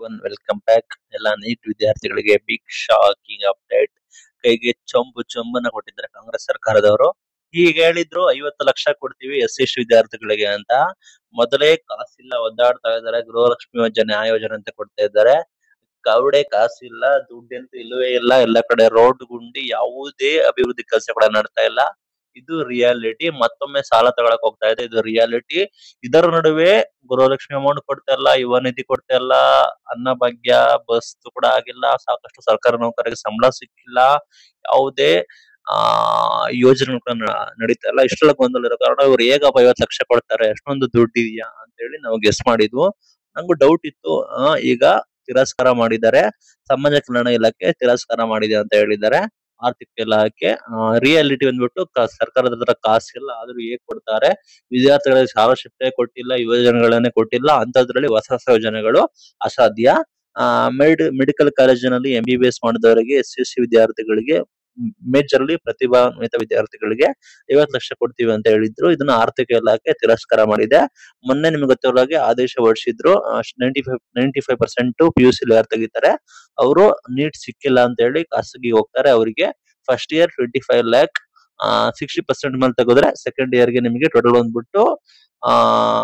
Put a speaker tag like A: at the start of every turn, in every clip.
A: everyone welcome back ಎಲ್ಲ NEET ವಿದ್ಯಾರ್ಥಿಗಳಿಗೆ big shocking update ಕೈಗೆ ಚೊಂಬು ಚೊಂಬನ್ನ ಕೊಟ್ಟಿದ್ದಾರೆ ಕಾಂಗ್ರೆಸ್ ಸರ್ಕಾರದವರು ಈಗ ಹೇಳಿದ್ರು ಐವತ್ತು ಲಕ್ಷ ಕೊಡ್ತೀವಿ ಎಸ್ ಸಿ ವಿದ್ಯಾರ್ಥಿಗಳಿಗೆ ಅಂತ ಮೊದಲೇ ಕಾಸಿಲ್ಲ ಒದ್ದಾಡ್ತಾ ಇದ್ದಾರೆ ಗೃಹಲಕ್ಷ್ಮಿ ಯೋಜನೆ ಆ ಯೋಜನೆ ಅಂತ ಕೊಡ್ತಾ ಇದ್ದಾರೆ ಕವಡೆ ಕಾಸಿಲ್ಲ ದುಡ್ಡಂತೂ ಇಲ್ಲವೇ ಇಲ್ಲ ಎಲ್ಲ ಕಡೆ ರೋಡ್ ಗುಂಡಿ ಯಾವುದೇ ಅಭಿವೃದ್ಧಿ ಕೆಲಸ ಕೂಡ ನಡ್ತಾ ಇಲ್ಲ ಇದು ರಿಯಾಲಿಟಿ ಮತ್ತೊಮ್ಮೆ ಸಾಲ ತಗೊಳಕ್ ಹೋಗ್ತಾ ಇದೆ ಇದು ರಿಯಾಲಿಟಿ ಇದರ ನಡುವೆ ಗೃಹಲಕ್ಷ್ಮಿ ಅಮೌಂಟ್ ಕೊಡ್ತಾ ಇಲ್ಲ ಯುವ ನಿಧಿ ಕೊಡ್ತಾ ಇಲ್ಲ ಅನ್ನಭಾಗ್ಯ ಬಸ್ ಕೂಡ ಆಗಿಲ್ಲ ಸಾಕಷ್ಟು ಸರ್ಕಾರಿ ನೌಕರರಿಗೆ ಸಂಬಳ ಸಿಕ್ಕಿಲ್ಲ ಯಾವುದೇ ಆ ಯೋಜನೆ ಕೂಡ ನ- ನಡೀತಾ ಇಲ್ಲ ಇಷ್ಟೆಲ್ಲ ಗೊಂದಲ ಇರೋ ಕಾರಣ ಇವ್ರು ಹೇಗಪ್ಪ ಐವತ್ತು ಲಕ್ಷ ಕೊಡ್ತಾರೆ ಅಷ್ಟೊಂದು ದುಡ್ಡು ಇದೆಯಾ ಅಂತ ಹೇಳಿ ನಾವು ಗೆಸ್ ಮಾಡಿದ್ವು ನಂಗೂ ಡೌಟ್ ಇತ್ತು ಆ, ಈಗ ತಿರಸ್ಕಾರ ಮಾಡಿದ್ದಾರೆ ಸಮಾಜ ಕಲ್ಯಾಣ ಇಲಾಖೆ ತಿರಸ್ಕಾರ ಮಾಡಿದೆ ಅಂತ ಹೇಳಿದ್ದಾರೆ ಆರ್ಥಿಕ ಇಲಾಖೆ ರಿಯಾಲಿಟಿ ಬಂದ್ಬಿಟ್ಟು ಕ- ಸರ್ಕಾರದ ಹತ್ರ ಕಾಸಿಲ್ಲ ಆದ್ರೂ ಹೇಗ್ ಕೊಡ್ತಾರೆ ವಿದ್ಯಾರ್ಥಿಗಳಿಗೆ ಸ್ಕಾಲರ್ಶಿಪ್ ಕೊಟ್ಟಿಲ್ಲ ಯೋಜನೆಗಳನ್ನೇ ಕೊಟ್ಟಿಲ್ಲ ಅಂತದ್ರಲ್ಲಿ ಹೊಸ ಹೊಸ ಯೋಜನೆಗಳು ಅಸಾಧ್ಯ ಆ ಮೆಡ್ ಮೆಡಿಕಲ್ ಕಾಲೇಜಿನಲ್ಲಿ ಎಂ ಬಿ ಬಿ ಎಸ್ ಮಾಡಿದವರಿಗೆ ಎಸ್ ಸಿ ವಿದ್ಯಾರ್ಥಿಗಳಿಗೆ ಮೇಜರ್ಲಿ ಪ್ರತಿಭಾನ್ವಿತ ವಿದ್ಯಾರ್ಥಿಗಳಿಗೆ ಐವತ್ತು ಲಕ್ಷ ಕೊಡ್ತೀವಿ ಅಂತ ಹೇಳಿದ್ರು ಇದನ್ನ ಆರ್ಥಿಕ ಇಲಾಖೆ ತಿರಸ್ಕಾರ ಮಾಡಿದೆ ಮೊನ್ನೆ ನಿಮ್ಗೆ ಗೊತ್ತಿರೋ ಹಾಗೆ ಆದೇಶ ಹೊರಡಿಸಿದ್ರು ninety five ninety five percent P U C ಯಾರು ತೆಗಿತಾರೆ ಅವರು ನೀಟ್ ಸಿಕ್ಕಿಲ್ಲ ಅಂತ ಹೇಳಿ ಖಾಸಗಿ ಹೋಗ್ತಾರೆ ಅವರಿಗೆ first year twenty five lakh sixty percent ಮೇಲೆ ತೆಗೆದ್ರೆ ಸೆಕೆಂಡ್ ಇಯರ್ ಗೆ ನಿಮಗೆ ಟೋಟಲ್ ಬಂದ್ಬಿಟ್ಟು ಆ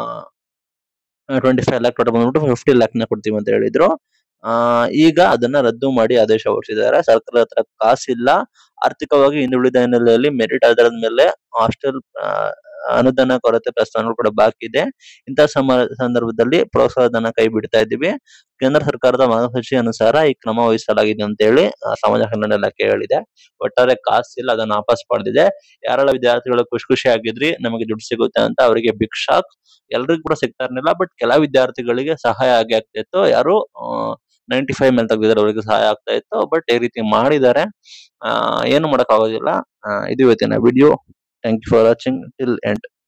A: ಟ್ವೆಂಟಿ ಫೈವ್ ಲ್ಯಾಕ್ ಟೋಟಲ್ ಬಂದ್ಬಿಟ್ಟು ಫಿಫ್ಟಿ ಲ್ಯಾಕ್ ನ ಕೊಡ್ತೀವಿ ಅಂತ ಹೇಳಿದ್ರು ಆ ಈಗ ಅದನ್ನ ರದ್ದು ಮಾಡಿ ಆದೇಶ ಹೊರಡಿಸಿದ್ದಾರೆ ಸರ್ಕಾರದ ಹತ್ರ ಕಾಸಿಲ್ಲ ಆರ್ಥಿಕವಾಗಿ ಹಿಂದುಳಿದ ಹಿನ್ನೆಲೆಯಲ್ಲಿ ಮೆರಿಟ್ ಆಧಾರದ ಮೇಲೆ ಹಾಸ್ಟೆಲ್ ಅನುದಾನ ಕೊರತೆ ಪ್ರಸ್ತಾವನೆ ಕೂಡ ಬಾಕಿ ಇದೆ ಇಂತಹ ಸಮ ಸಂದರ್ಭದಲ್ಲಿ ಪ್ರೋತ್ಸಾಹ ಧನ ಕೈ ಬಿಡ್ತಾ ಇದ್ದೀವಿ ಕೇಂದ್ರ ಸರ್ಕಾರದ ಮಾರ್ಗಸೂಚಿ ಅನುಸಾರ ಈ ಕ್ರಮ ವಹಿಸಲಾಗಿದೆ ಅಂತ ಹೇಳಿ ಆ, ಸಮಾಜ ಕಲ್ಯಾಣ ಇಲಾಖೆ ಹೇಳಿದೆ ಒಟ್ಟಾರೆ ಕಾಸಿಲ್ಲ ಅದನ್ನ ವಾಪಸ್ ಪಡೆದಿದೆ ಯಾರೆಲ್ಲ ವಿದ್ಯಾರ್ಥಿಗಳು ಖುಷಿ ಖುಷಿ ಆಗಿದ್ರಿ ನಮಗೆ ದುಡ್ಡು ಸಿಗುತ್ತೆ ಅಂತ ಅವರಿಗೆ ಬಿಗ್ ಶಾಕ್ ಎಲ್ರಿಗೂ ಕೂಡ ಸಿಗ್ತಾ ಇರ್ಲಿಲ್ಲ ಬಟ್ ಕೆಲ ವಿದ್ಯಾರ್ಥಿಗಳಿಗೆ ಸಹಾಯ ಆಗಿ ಆಗ್ತಾ ಇತ್ತು ಯಾರು ನೈಂಟಿ ಫೈವ್ ಮೇಲೆ ತೆಗೆದಿದ್ರೆ ಅವರಿಗೆ ಸಹಾಯ ಆಗ್ತಾ ಇತ್ತು ಬಟ್ ಈ ರೀತಿ ಮಾಡಿದ್ದಾರೆ ಆ, ಏನು ಮಾಡಕ್ ಆಗೋದಿಲ್ಲ ಆ, ಇದು ಇವತ್ತಿನ video thank you for watching till end